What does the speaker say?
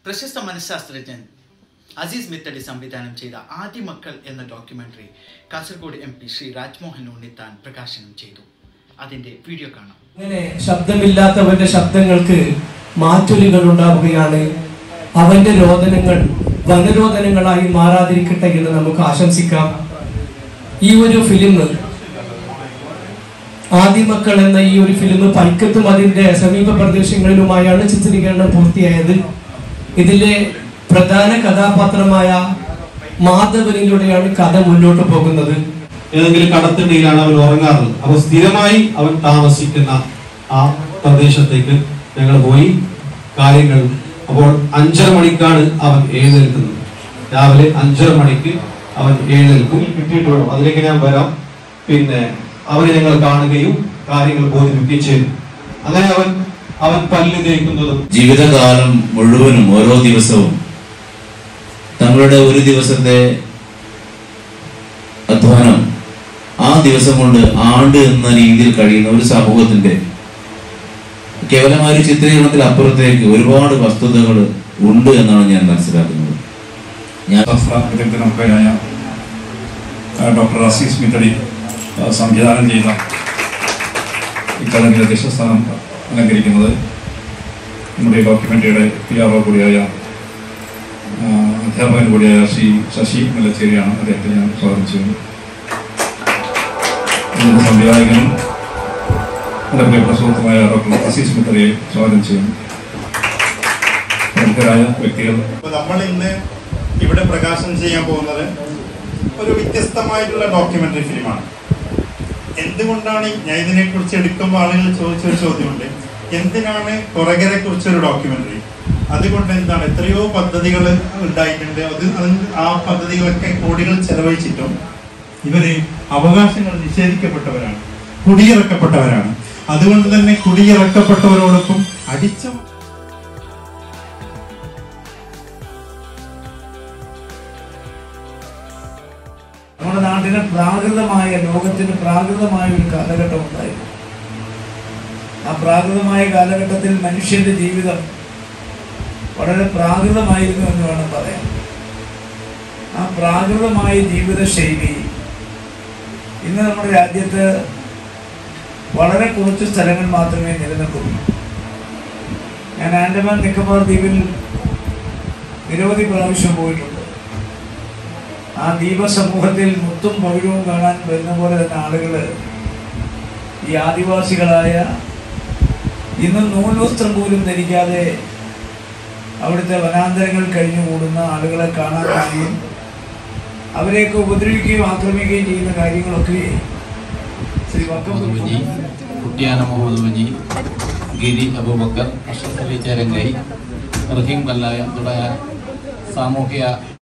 പ്രശസ്ത മനഃശാസ്ത്രജ്ഞൻ അസീസ് മിത്തടി സംവിധാനം ചെയ്ത ആദ്യ മക്കൾ എന്ന documentary Kasaragod M P Shri Rajmohan Unnithan പ്രകാശനം ചെയ്തു അതിന്റെ വീഡിയോ കാണാം അങ്ങനെ ശബ്ദമില്ലാത്തവന്റെ ശബ്ദങ്ങൾക്ക് മാറ്റൊലികൾ ഉണ്ടാവുകയാണ് അവന്റെ രോദനങ്ങൾ വനരോദനങ്ങളായി മാറാതിരിക്കട്ടെ എന്ന് നമുക്ക് ആശംസിക്കാം ഈ ഒരു ഫിലിം ആദിമക്കൾ എന്ന ഈ ഒരു ഫിലിം പൈക്കത്തും അതിന്റെ സമീപ പ്രദേശങ്ങളിലുമായാണ് ചിത്രീകരണം പൂർത്തിയായത് ഇതിലെ പ്രധാന കഥാപാത്രമായ മാധവനിലൂടെയാണ് കഥ മുന്നോട്ട് പോകുന്നത് ഏതെങ്കിലും കടത്തിണ്ടയിലാണ് അവൻ ഉറങ്ങാറുള്ളത് അപ്പൊ സ്ഥിരമായി അവൻ താമസിക്കുന്ന ആ പ്രദേശത്തേക്ക് ഞങ്ങൾ പോയി കാര്യങ്ങൾ അപ്പോൾ അഞ്ചര മണിക്കാണ് അവൻ എഴുന്നേൽക്കുന്നത് രാവിലെ അഞ്ചര മണിക്ക് അവൻ എഴുന്നേൽക്കും കിട്ടിയിട്ടുള്ളൂ അതിലേക്ക് ഞാൻ വരാം പിന്നെ അവനെ ഞങ്ങൾ കാണുകയും കാര്യങ്ങൾ ബോധിപ്പിക്കുകയും ചെയ്തു അങ്ങനെ അവൻ അവൻ പല്ല് തേക്കുന്നതും ജീവിതകാലം മുഴുവനും ഓരോ ദിവസവും തങ്ങളുടെ ഒരു ദിവസത്തെ അധ്വാനം ആ ദിവസം കൊണ്ട് ആണ്ട് എന്ന രീതിയിൽ കഴിയുന്ന ഒരു സമൂഹത്തിന്റെ കേവലമായ ഒരു ചിത്രീകരണത്തിൽ അപ്പുറത്തേക്ക് ഒരുപാട് വസ്തുതകൾ ഉണ്ട് എന്നാണ് ഞാൻ മനസ്സിലാക്കുന്നത് ഞാൻ ശാസ്ത്ര വിദഗ്ധനൊക്കെയായ ആ, ഡോക്ടർ അസീസ് മിത്തടി ആ, സംവിധാനം ചെയ്ത ഇക്കാലത്തിൽ അധ്യക്ഷ സ്ഥാനം അലങ്കരിക്കുന്നത് നമ്മുടെ ഈ ഡോക്യുമെൻ്ററിയുടെ പി ആർ ഒ കൂടിയായ ആ, അധ്യാപകൻ കൂടിയായ ശ്രീ ശശി മുല്ലച്ചേരിയാണ് അദ്ദേഹത്തെ ഞാൻ സ്വാഗതം ചെയ്യുന്നു ഇതിൻ്റെ സംവിധായകനും എൻ്റെ പ്രിയപ്പെട്ട സുഹൃത്തുമായ ഡോക്ടർ അസീസ് മിത്തടിയെ സ്വാഗതം ചെയ്യുന്നു പ്രമുഖരായ വ്യക്തികൾ അപ്പൊ നമ്മൾ ഇന്ന് ഇവിടെ പ്രകാശനം ചെയ്യാൻ പോകുന്നത് ഒരു വ്യത്യസ്തമായിട്ടുള്ള ഡോക്യുമെന്ററി ഫിലിമാണ് എന്തുകൊണ്ടാണ് ഈ- ഞാൻ ഇതിനെ കുറിച്ച് എടുക്കുമ്പോൾ ആളുകൾ ചോദിച്ച ഒരു ചോദ്യമുണ്ട് എന്തിനാണ് കൊറകരെ കുറിച്ച് ഒരു ഡോക്യുമെന്ററി അതുകൊണ്ട് എന്താണ് എത്രയോ പദ്ധതികൾ ഉണ്ടായിട്ടുണ്ട് അത് അത് ആ പദ്ധതികളൊക്കെ കോടികൾ ചെലവഴിച്ചിട്ടും ഇവര് അവകാശങ്ങൾ നിഷേധിക്കപ്പെട്ടവരാണ് കുടിയിറക്കപ്പെട്ടവരാണ് അതുകൊണ്ട് തന്നെ കുടിയിറക്കപ്പെട്ടവരോടൊപ്പം അടിച്ച നമ്മുടെ നാട്ടിന് പ്രാകൃതമായ ലോകത്തിന് പ്രാകൃതമായ ഒരു കാലഘട്ടം ഉണ്ടായിരുന്നു ആ പ്രാകൃതമായ കാലഘട്ടത്തിൽ മനുഷ്യന്റെ ജീവിതം വളരെ പ്രാകൃതമായിരുന്നു എന്ന് വേണം പറയാൻ ആ പ്രാകൃതമായ ജീവിത ശൈലി ഇന്ന് നമ്മുടെ രാജ്യത്ത് വളരെ കുറച്ച് സ്ഥലങ്ങൾ മാത്രമേ നിലനിൽക്കുള്ളൂ ഞാൻ ആൻഡമാൻ നിക്കോബാർ ദ്വീപിൽ നിരവധി പ്രാവശ്യം പോയിട്ടുണ്ട് ആ ദ്വീപ സമൂഹത്തിൽ മുത്തും പവിഴവും കാണാൻ വരുന്ന പോലെ തന്നെ ആളുകൾ ഈ ആദിവാസികളായ ഇന്ന് നൂൽവസ്ത്രം പോലും ധരിക്കാതെ അവിടുത്തെ വനാന്തരങ്ങൾ കഴിഞ്ഞുകൂടുന്ന ആളുകളെ കാണാൻ കഴിയും അവരെയൊക്കെ ഉപദ്രവിക്കുകയും ആക്രമിക്കുകയും ചെയ്യുന്ന കാര്യങ്ങളൊക്കെ ശ്രീ വക്കം മുഹമ്മദ് കുട്ടിയാന മുഹമ്മദ് മജി ഗിരി അബൂബക്കർ അഷ്റഫ് അലി ചേരങ്കൈ റഹീം കല്ലായ തുടങ്ങിയ സാമൂഹിക